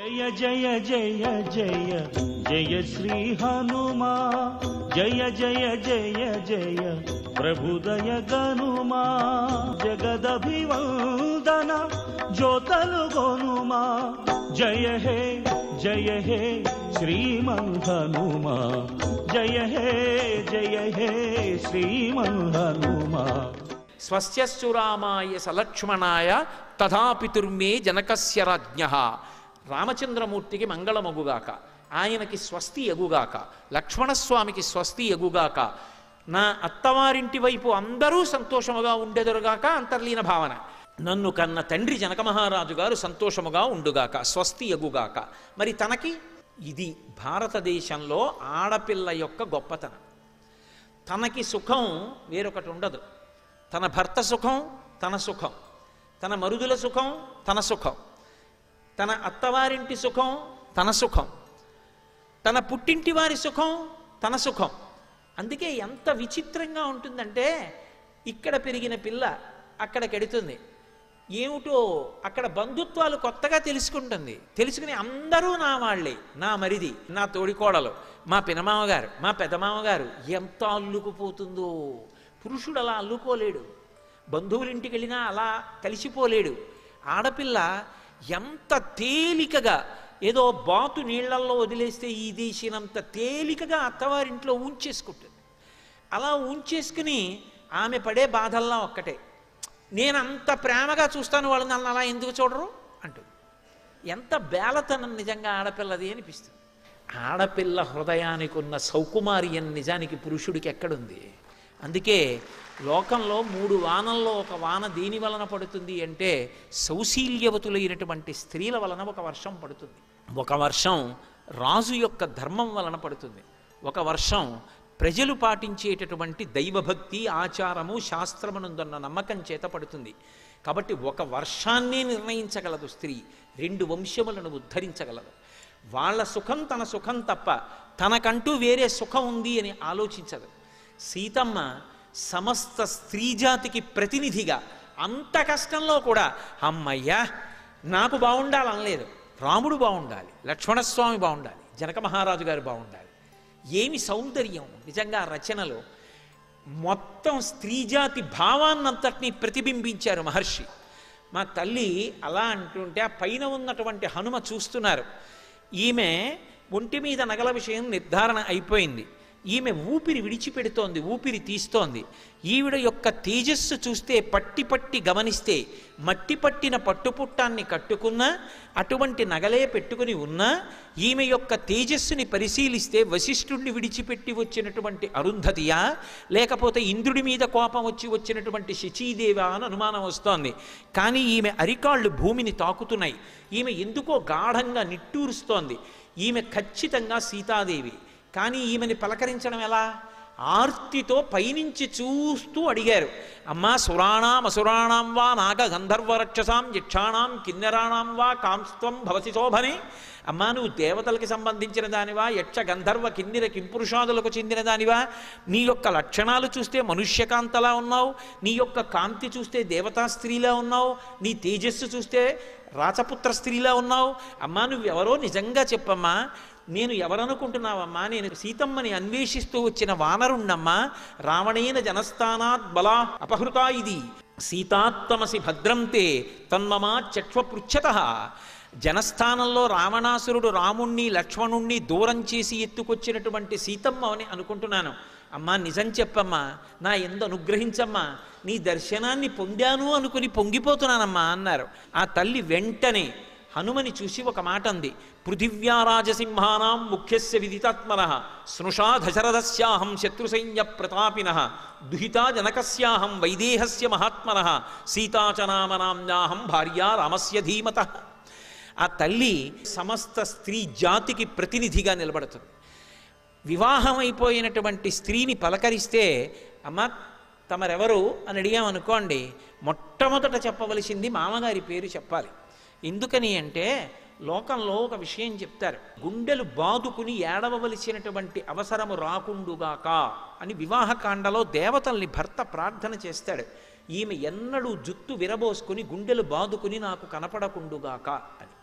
జయ జయ జయ జయ జయ శ్రీ హనుమా జయ జయ జయ జయ ప్రభుదయ గనుమా జగదభివందన జ్యోతలు గొనుమా జయ హే జయ హే శ్రీమన్ హనుమా జయ హే జయ హే శ్రీమన్ హనుమా స్వస్యశ్చురామాయ సలక్ష్మణాయ తథాపితుర్మే జనకస్య రాజ్ఞ రామచంద్రమూర్తికి మంగళమగుగాక ఆయనకి స్వస్తి ఎగుగాక లక్ష్మణస్వామికి స్వస్తి ఎగుగాక నా అత్తవారింటి వైపు అందరూ సంతోషముగా ఉండెదరుగాక అంతర్లీన భావన నన్ను కన్న తండ్రి జనక మహారాజు గారు సంతోషముగా ఉండుగాక స్వస్తి ఎగుగాక మరి తనకి ఇది భారతదేశంలో ఆడపిల్ల యొక్క గొప్పతనం తనకి సుఖం వేరొకటి ఉండదు తన భర్త సుఖం తన సుఖం తన మరుదుల సుఖం తన సుఖం తన అత్తవారింటి సుఖం తన సుఖం తన పుట్టింటి వారి సుఖం తన సుఖం అందుకే ఎంత విచిత్రంగా ఉంటుందంటే ఇక్కడ పెరిగిన పిల్ల అక్కడ కెడుతుంది ఏమిటో అక్కడ బంధుత్వాలు కొత్తగా తెలుసుకుంటుంది తెలుసుకుని అందరూ నా వాళ్ళే నా మరిది నా తోడికోడలు మా పినమామగారు మా పెదమామగారు ఎంత అల్లుకుపోతుందో పురుషుడు అలా అల్లుకోలేడు బంధువులింటికి వెళ్ళినా అలా కలిసిపోలేడు ఆడపిల్ల ఎంత తేలికగా ఏదో బాతు నీళ్లల్లో వదిలేస్తే ఈ దేశినంత తేలికగా అత్తవారింట్లో ఉంచేసుకుంటుంది అలా ఉంచేసుకుని ఆమె పడే బాధల్లా ఒక్కటే నేను అంత ప్రేమగా చూస్తాను వాళ్ళు నన్ను అలా ఎందుకు చూడరు అంటుంది ఎంత బేలతనం నిజంగా ఆడపిల్లది అనిపిస్తుంది ఆడపిల్ల హృదయానికి ఉన్న సౌకుమార్యం నిజానికి పురుషుడికి ఎక్కడుంది అందుకే లోకంలో మూడు వానల్లో ఒక వాన దేని వలన పడుతుంది అంటే సౌశీల్యవతులైనటువంటి స్త్రీల వలన ఒక వర్షం పడుతుంది ఒక వర్షం రాజు యొక్క ధర్మం వలన పడుతుంది ఒక వర్షం ప్రజలు పాటించేటటువంటి దైవభక్తి ఆచారము శాస్త్రమునందున్న నమ్మకం చేత పడుతుంది కాబట్టి ఒక వర్షాన్నే నిర్ణయించగలదు స్త్రీ రెండు వంశములను ఉద్ధరించగలదు వాళ్ళ సుఖం తన సుఖం తప్ప తనకంటూ వేరే సుఖం ఉంది అని ఆలోచించదు సీతమ్మ సమస్త స్త్రీజాతికి ప్రతినిధిగా అంత కష్టంలో కూడా అమ్మయ్యా నాకు బాగుండాలనలేదు రాముడు బాగుండాలి లక్ష్మణస్వామి బాగుండాలి జనక మహారాజు గారు బాగుండాలి ఏమి సౌందర్యం నిజంగా రచనలో మొత్తం స్త్రీజాతి భావాన్నంతటినీ ప్రతిబింబించారు మహర్షి మా తల్లి అలా అంటుంటే ఆ పైన ఉన్నటువంటి హనుమ చూస్తున్నారు ఈమె ఒంటి మీద నగల విషయం నిర్ధారణ అయిపోయింది ఈమె ఊపిరి విడిచిపెడుతోంది ఊపిరి తీస్తోంది ఈవిడ యొక్క తేజస్సు చూస్తే పట్టి పట్టి గమనిస్తే మట్టి పట్టిన పట్టుపుట్టాన్ని కట్టుకున్నా అటువంటి నగలే పెట్టుకుని ఉన్నా ఈమె యొక్క తేజస్సుని పరిశీలిస్తే వశిష్ఠుణ్ణి విడిచిపెట్టి వచ్చినటువంటి అరుంధతియా లేకపోతే ఇంద్రుడి మీద కోపం వచ్చి వచ్చినటువంటి శచీదేవా అని అనుమానం వస్తోంది కానీ ఈమె అరికాళ్ళు భూమిని తాకుతున్నాయి ఈమె ఎందుకో గాఢంగా నిట్టూరుస్తోంది ఈమె ఖచ్చితంగా సీతాదేవి కానీ ఈమెని పలకరించడం ఎలా ఆర్తితో పైనుంచి చూస్తూ అడిగారు అమ్మా సురాణాం అసురాణాం వా నాగ గంధర్వ రక్షసాం యక్షాణాం కిన్నెరాణాం వా కాంస్త్వం భవసి శోభనే అమ్మా నువ్వు దేవతలకి సంబంధించిన దానివా యక్ష గంధర్వ కిన్నెర కింపురుషాదులకు చెందిన దానివా నీ యొక్క లక్షణాలు చూస్తే మనుష్యకాంతలా ఉన్నావు నీ యొక్క కాంతి చూస్తే దేవతా స్త్రీలా ఉన్నావు నీ తేజస్సు చూస్తే రాచపుత్ర స్త్రీలా ఉన్నావు అమ్మా నువ్వెవరో నిజంగా చెప్పమ్మా నేను ఎవరనుకుంటున్నావమ్మా నేను సీతమ్మని అన్వేషిస్తూ వచ్చిన వానరుణ్ణమ్మా రావణేన జనస్థానాత్ బలా అపహృతా ఇది సీతాత్మసి భద్రంతే తన్మమా చక్ష్వపృచ్ఛత జనస్థానంలో రావణాసురుడు రాముణ్ణి లక్ష్మణుణ్ణి దూరం చేసి ఎత్తుకొచ్చినటువంటి సీతమ్మ అని అనుకుంటున్నాను అమ్మా నిజం చెప్పమ్మా నా ఎందు అనుగ్రహించమ్మా నీ దర్శనాన్ని పొందాను అనుకుని పొంగిపోతున్నానమ్మా అన్నారు ఆ తల్లి వెంటనే హనుమని చూసి ఒక మాట అంది పృథివ్యారాజసింహానాం ముఖ్యస్య విదితాత్మన స్నుషా దశరథస్యాహం శత్రుసైన్య ప్రతాపిన దుహితా జనకస్యాహం వైదేహస్య మహాత్మన సీతాచనామనామ్యాహం భార్యా రామస్య ధీమత ఆ తల్లి సమస్త స్త్రీ జాతికి ప్రతినిధిగా నిలబడుతుంది వివాహమైపోయినటువంటి స్త్రీని పలకరిస్తే అమ్మ తమరెవరు అని అడిగామనుకోండి మొట్టమొదట చెప్పవలసింది మామగారి పేరు చెప్పాలి ఎందుకని అంటే లోకంలో ఒక విషయం చెప్తారు గుండెలు బాదుకుని ఏడవవలసినటువంటి అవసరము రాకుండుగాక అని వివాహకాండలో దేవతల్ని భర్త ప్రార్థన చేస్తాడు ఈమె ఎన్నడూ జుత్తు విరబోసుకుని గుండెలు బాదుకుని నాకు కనపడకుండుగాక అని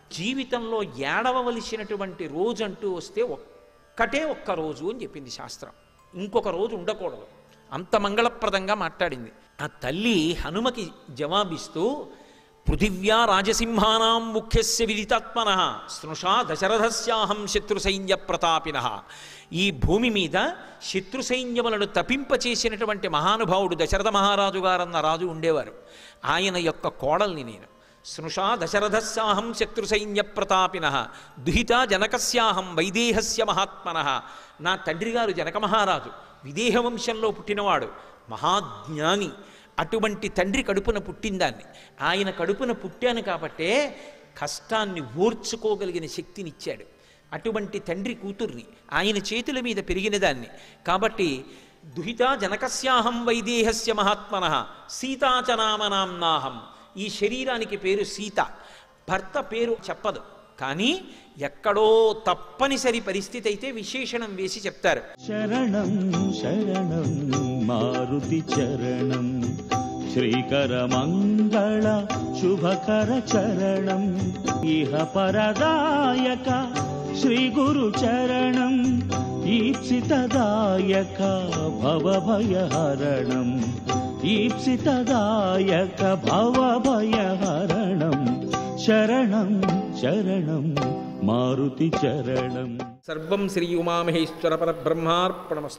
జీవితంలో ఏడవవలసినటువంటి రోజు అంటూ వస్తే ఒక్కటే ఒక్క రోజు అని చెప్పింది శాస్త్రం ఇంకొక రోజు ఉండకూడదు అంత మంగళప్రదంగా మాట్లాడింది ఆ తల్లి హనుమకి జవాబిస్తూ పృథివ్యా రాజసింహానాం ముఖ్యస్య విదితాత్మన స్నుషా దశరథస్యాహం శత్రు సైన్య ప్రతాపిన ఈ భూమి మీద శత్రు సైన్యములను తపింపచేసినటువంటి మహానుభావుడు దశరథ మహారాజు గారన్న రాజు ఉండేవారు ఆయన యొక్క కోడల్ని నేను స్నుషా దశరథస్యాహం శత్రు సైన్య ప్రతాపిన దుహిత జనకస్యాహం వైదేహస్య మహాత్మన నా తండ్రి గారు జనక మహారాజు విదేహ వంశంలో పుట్టినవాడు మహాజ్ఞాని అటువంటి తండ్రి కడుపున పుట్టిందాన్ని ఆయన కడుపున పుట్టాను కాబట్టే కష్టాన్ని ఓర్చుకోగలిగిన శక్తినిచ్చాడు అటువంటి తండ్రి కూతుర్ని ఆయన చేతుల మీద పెరిగిన దాన్ని కాబట్టి దుహిత జనకస్యాహం వైదేహస్య మహాత్మన సీతాచనామనాంనాహం ఈ శరీరానికి పేరు సీత భర్త పేరు చెప్పదు కానీ ఎక్కడో తప్పనిసరి పరిస్థితి అయితే విశేషణం వేసి చెప్తారు శరణం శరణం మారుతి చరణం శ్రీకర మంగళ శుభకర చరణం ఇహ పరదాయక శ్రీ గురు చరణం ఈప్సితదాయక భవభయహరణం ఈప్సితదాయక భవభయహరణం శరణం శరణం మారుతి చరణం సర్వం శ్రీ ఉమామహేశ్వర పరబ్రహ్మార్పణమస్తు